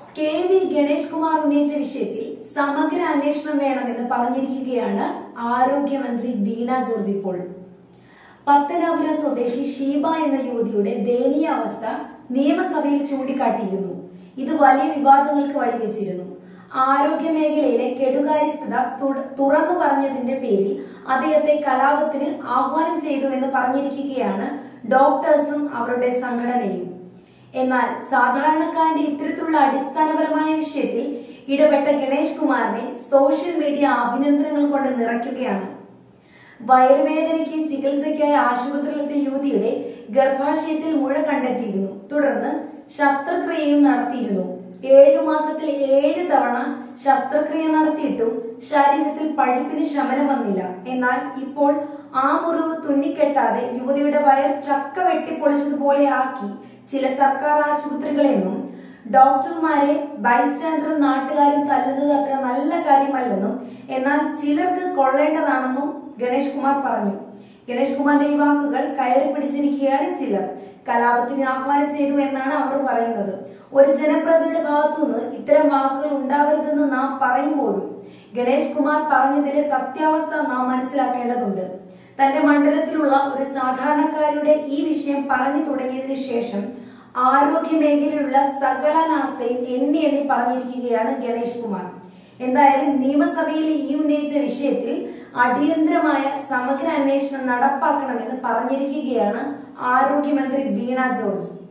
K V Ganesh Kumar ഉന്നയിച്ച വിഷയത്തിൽ സമഗ്ര അന്വേഷണം വേണമെന്ന് പറഞ്ഞിരിക്കുകയാണ് ആരോഗ്യമന്ത്രി വീണ ജോർജ് ഇപ്പോൾ പത്തനാപുരം സ്വദേശി ഷീബ എന്ന യുവതിയുടെ ദയനീയ അവസ്ഥ നിയമസഭയിൽ ചൂണ്ടിക്കാട്ടിയിരുന്നു ഇത് വലിയ വിവാദങ്ങൾക്ക് വഴിവെച്ചിരുന്നു ആരോഗ്യ മേഖലയിലെ കെടുകാര്യസ്ഥത തു- തുറന്നു പറഞ്ഞതിന്റെ പേരിൽ അദ്ദേഹത്തെ കലാപത്തിന് ആഹ്വാനം ചെയ്തു എന്ന് പറഞ്ഞിരിക്കുകയാണ് ഡോക്ടേഴ്സും അവരുടെ സംഘടനയും എന്നാൽ സാധാരണക്കാരന്റെ ഇത്തരത്തിലുള്ള അടിസ്ഥാനപരമായ വിഷയത്തിൽ ഇടപെട്ട ഗണേഷ് കുമാറിനെ സോഷ്യൽ മീഡിയ അഭിനന്ദനങ്ങൾ കൊണ്ട് നിറയ്ക്കുകയാണ് വയറുവേദനയ്ക്ക് ചികിത്സയ്ക്കായി ആശുപത്രിയിലെത്തിയ യുവതിയുടെ ഗർഭാശയത്തിൽ മുഴ കണ്ടെത്തിയിരുന്നു തുടർന്ന് ശസ്ത്രക്രിയയും നടത്തിയിരുന്നു ഏഴു മാസത്തിൽ ഏഴ് തവണ ശസ്ത്രക്രിയ നടത്തിയിട്ടും ശരീരത്തിൽ പഴുപ്പിന് ശമനം വന്നില്ല എന്നാൽ ഇപ്പോൾ ആ മുറിവ് തുന്നിക്കെട്ടാതെ യുവതിയുടെ വയർ ചക്ക വെട്ടിപ്പൊളിച്ചതുപോലെ ആക്കി ചില സർക്കാർ ആശുപത്രികളെന്നും ഡോക്ടർമാരെ ബൈസ്റ്റാൻഡറും നാട്ടുകാരും തല്ലുന്നത് അത്ര നല്ല കാര്യമല്ലെന്നും എന്നാൽ ചിലർക്ക് കൊള്ളേണ്ടതാണെന്നും ഗണേഷ് കുമാർ പറഞ്ഞു ഗണേഷ് കുമാറിന്റെ ഈ വാക്കുകൾ കയറി പിടിച്ചിരിക്കുകയാണ് ചിലർ കലാപത്തിന് ആഹ്വാനം ചെയ്തു എന്നാണ് അവർ പറയുന്നത് ഒരു ജനപ്രതിനിധിയുടെ ഭാഗത്തുനിന്ന് ഇത്തരം വാക്കുകൾ ഉണ്ടാവരുതെന്ന് നാം പറയുമ്പോഴും ഗണേഷ് കുമാർ പറഞ്ഞതിലെ സത്യാവസ്ഥ നാം മനസ്സിലാക്കേണ്ടതുണ്ട് തന്റെ മണ്ഡലത്തിലുള്ള ഒരു സാധാരണക്കാരുടെ ഈ വിഷയം പറഞ്ഞു തുടങ്ങിയതിനു ശേഷം ആരോഗ്യ മേഖലയിലുള്ള സകലനാസ്തയും എണ്ണി എണ്ണി പറഞ്ഞിരിക്കുകയാണ് ഗണേഷ് കുമാർ എന്തായാലും നിയമസഭയിൽ ഈ ഉന്നയിച്ച വിഷയത്തിൽ അടിയന്തരമായ സമഗ്ര അന്വേഷണം നടപ്പാക്കണമെന്ന് പറഞ്ഞിരിക്കുകയാണ് ആരോഗ്യമന്ത്രി വീണ ജോർജ്